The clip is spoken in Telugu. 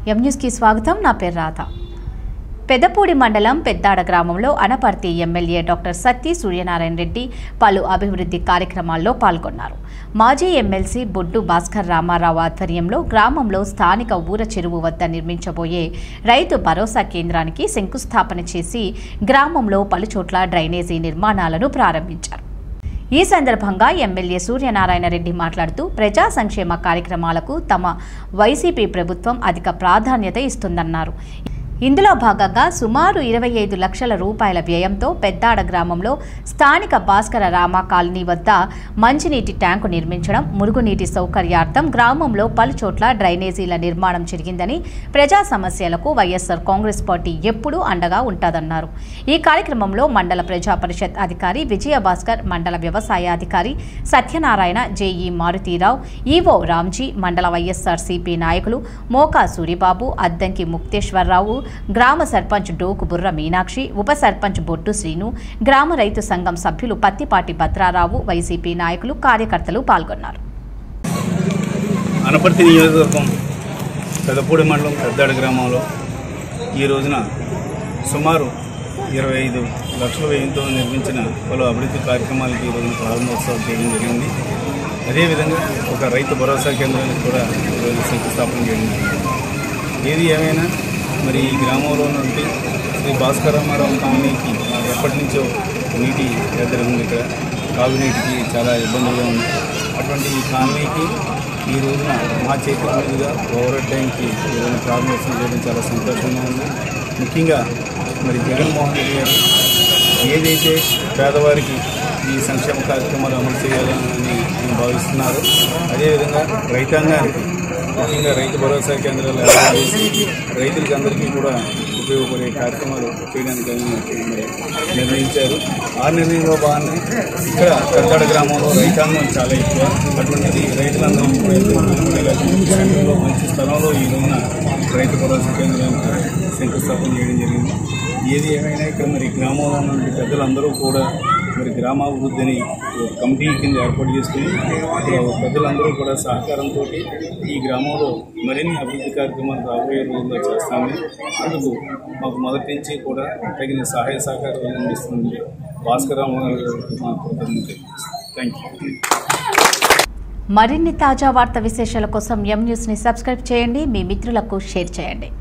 ఎం న్యూస్కి స్వాగతం నా పేరు రాధ పెదపూడి మండలం పెద్దాడ గ్రామంలో అనపర్తి ఎమ్మెల్యే డాక్టర్ సత్తి సూర్యనారాయణ రెడ్డి పలు అభివృద్ధి కార్యక్రమాల్లో పాల్గొన్నారు మాజీ ఎమ్మెల్సీ బొడ్డు భాస్కర్ రామారావు ఆధ్వర్యంలో గ్రామంలో స్థానిక ఊర చెరువు వద్ద నిర్మించబోయే రైతు భరోసా కేంద్రానికి శంకుస్థాపన చేసి గ్రామంలో పలుచోట్ల డ్రైనేజీ నిర్మాణాలను ప్రారంభించారు ఈ సందర్భంగా ఎమ్మెల్యే సూర్యనారాయణ రెడ్డి మాట్లాడుతూ ప్రజా సంక్షేమ కార్యక్రమాలకు తమ వైసీపీ ప్రభుత్వం అధిక ప్రాధాన్యత ఇస్తుందన్నారు ఇందులో భాగంగా సుమారు ఇరవై ఐదు లక్షల రూపాయల వ్యయంతో పెద్దాడ గ్రామంలో స్థానిక భాస్కర రామ కాలనీ వద్ద మంచినీటి ట్యాంకు నిర్మించడం మురుగునీటి సౌకర్యార్థం గ్రామంలో పలుచోట్ల డ్రైనేజీల నిర్మాణం జరిగిందని ప్రజా సమస్యలకు వైఎస్ఆర్ కాంగ్రెస్ పార్టీ ఎప్పుడూ అండగా ఉంటుందన్నారు ఈ కార్యక్రమంలో మండల ప్రజా పరిషత్ అధికారి విజయభాస్కర్ మండల వ్యవసాయ అధికారి సత్యనారాయణ జేఈ మారుతీరావు ఈవో రామ్జీ మండల వైఎస్ఆర్ సిపి నాయకులు మోకా సూరిబాబు అద్దంకి ముక్తేశ్వరరావు గ్రామ సర్పంచ్ డోకు బుర్ర మీనాక్షి ఉప సర్పంచ్ బొడ్డు శ్రీను గ్రామ రైతు సంఘం సభ్యులు పత్తిపాటి భద్రారావు వైసీపీ నాయకులు కార్యకర్తలు పాల్గొన్నారు అనపర్తి నియోజకవర్గం పెదపూడి మండలం పెద్దాడ గ్రామంలో ఈ రోజున సుమారు ఇరవై ఐదు లక్షల వ్యయంతో నిర్మించిన పలు అభివృద్ధి కార్యక్రమాలకి ఈ రోజున ప్రారంభోత్సవం చేయడం జరిగింది అదేవిధంగా ఒక రైతు భరోసా కేంద్రానికి కూడా ఈరోజు శంకుస్థాపన చేయడం జరిగింది ఏది ఏమైనా మరి ఈ గ్రామంలో నుండి శ్రీ భాస్కర రామారావు కాలనీకి ఎప్పటి నుంచో నీటి ఎద్దడి ఉంది ఇక్కడ తాగునీటికి చాలా ఇబ్బందిగా ఉంది అటువంటి ఈ కాలనీకి ఈ రోజున మా చేతుల మీదుగా ఓవర్ ట్యాంక్కి ఈ రోజున ప్రారంభోత్సవం చేయడం చాలా సంతోషంగా ఉంది ముఖ్యంగా మరి జగన్మోహన్ రెడ్డి గారు ఏదైతే పేదవారికి ఈ సంక్షేమ కార్యక్రమాలు అమలు చేయాలని నేను భావిస్తున్నారు అదేవిధంగా రైతాంగానికి ముఖ్యంగా రైతు భరోసా కేంద్రాలు ఏర్పాటు చేసి రైతులకి అందరికీ కూడా ఉపయోగపడే కార్యక్రమాలు చేయడానికి ఆయన మరి నిర్ణయించారు ఆ నిర్ణయంలో భాగంగా ఇక్కడ పెద్దాడ గ్రామంలో రైతాంగం చాలా ఎక్కువ అటువంటిది రైతులందరూ కూడా ఉపయోగపడేలా సెంటర్లో మంచి స్థలంలో ఈ రోజున రైతు భరోసా కేంద్రానికి శంకుస్థాపన చేయడం జరిగింది ఏది ఏమైనా ఇక్కడ మరి గ్రామంలో ఉన్న పెద్దలందరూ కూడా మరి గ్రామాభివృద్ధిని ఒక కమిటీ కింద ఏర్పాటు చేసుకుని ఇక్కడ పెద్దలందరూ కూడా సహకారంతో ఈ గ్రామంలో మరిన్ని అభివృద్ధి కార్యక్రమాలు రాబోయే రోజుల్లో చేస్తామని అందుకు మాకు మొదటి నుంచి కూడా తగిన సహాయ సహకారాలు అందిస్తుంది భాస్కరరావు గారికి మా కృతజ్ఞతలు థ్యాంక్ యూ మరిన్ని తాజా వార్త విశేషాల కోసం ఎం న్యూస్ని సబ్స్క్రైబ్ చేయండి మీ మిత్రులకు షేర్ చేయండి